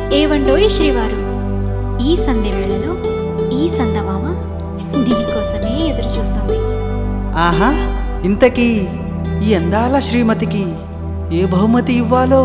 ఏవండోయ్ శ్రీవారు ఈ సంధి వేళలో ఈ సందమామ నీకోసమే ఎదురు చూస్తుంది ఆహా ఇంతకీ ఈ అందాల శ్రీమతికి ఏ బహుమతి ఇవ్వాలో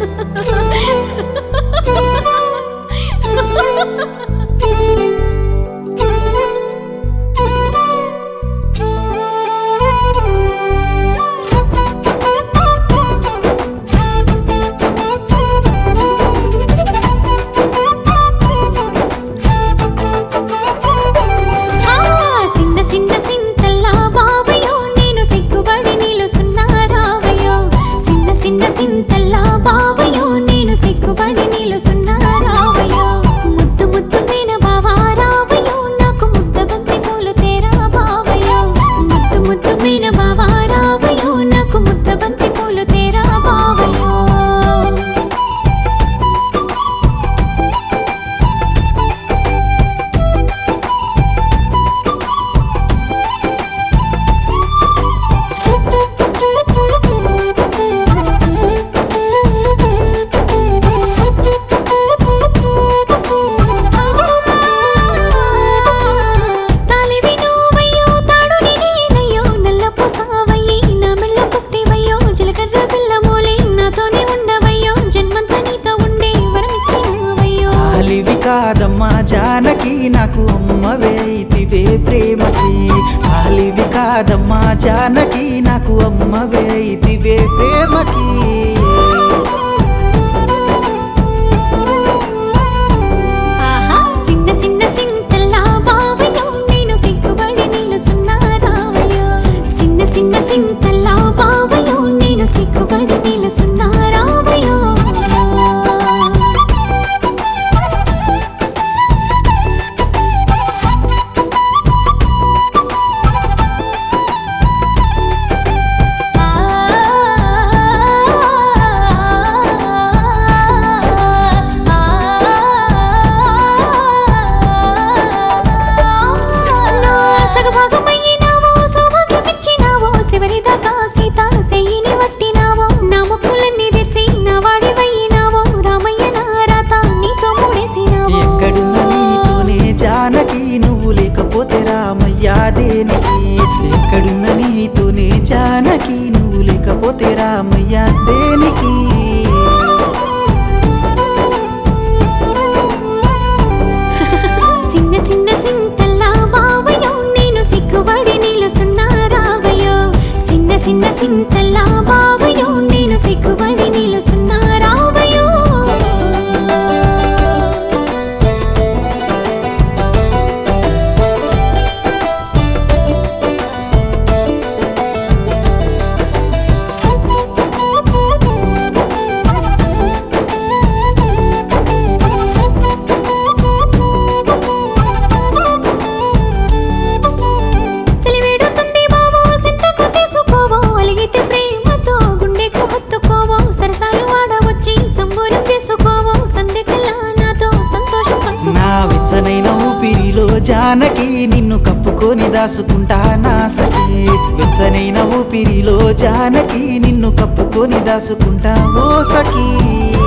ఆ, సిన్న సిన్న సింతల్లా బావయ్యో నేను సిగ్గుపడి నిలుసున్నా రావయ్యో సిన్న సిన్న సింతల్లా బావయ్యో నేను సిగ్గుపడి నిలుసున్నా రావయ్యో ముద్దు ముద్దు మీన బావా రావయ్యో నాకు ముద్ద బంతి పూలు తేరా బావయ్యో ముద్దు ముద్దు మీన బావా రావయ్యో నాకు ముద్ద బంతి పూలు తేరా బావయ్యో తాలివి నువ్వయ్యో తాడుని నేనయ్యో నల్ల పూసావయ్యి నా మెళ్ళ పుస్తేవయ్యో జీలకర్ర పిల్ల మూలే నాతోనే ఉండవయ్యో జన్మంతా నీతో ఉండే వరమిచ్చినవయ్యో ఆలివి కాదమ్మా జానకి నాకు అమ్మవే ఇతివే ప్రేమకి ఆలివి కాదమ్మా జానకి నాకు అమ్మవే ఇతివే ప్రేమకి ఆహా సిన్న సిన్న సింతల్లా బావయ్యో నేను సిగ్గుపడి నిలుసున్నా రావయ్యో సిన్న సిన్న సింతల్లా బావయ్యో నేను సిగ్గుపడి నిలుసున్నా రావయ్యో నా సగభాగమయ్యినావో, సౌభాగ్యమిచ్చినావో, చివరిదాకా సీత సెయ్యిని వట్టినావో, నా మొక్కులన్నీ తెరిసి నా వాడివయ్యినావో, రామయ్య నా రాత నీతో ముడేసినావో. ఎక్కడున్న నీతోనే జానకి నువ్వు లేకపోతే రామయ్యా దేనికి ఎక్కడున్న నీతోనే జానకి నువ్వు లేకపోతే రామయ్యా దేనికి సిన్న సిన్న సింతల్లా బావయ్యో, నేను సిగ్గుపడి నిలుసున్నా రావయ్యో. సిన్న సిన్న సింతల్లా బావయ్యో, నేను సిగ్గుపడి నిలుసున్నా రావయ్యో. సెలివేడుతుంది బావో, సింతకు తీసుకోవో, అలిగితే ప్రేమతో గుండెకు హత్తుకోవో, సరసాలు ఆడవచ్చి సంబూరం చేసుకోవో, సందెటలా నాతో సంతోషం పంచుకో. నా వెచ్చనైన ఊపిరిలో జానకి నిన్ను కప్పుకొని దాసుకుంటా నా సఖి వెచ్చనైన ఊపిరిలో జానకి నిన్ను కప్పుకొని దాసుకుంటా ఓ సఖీ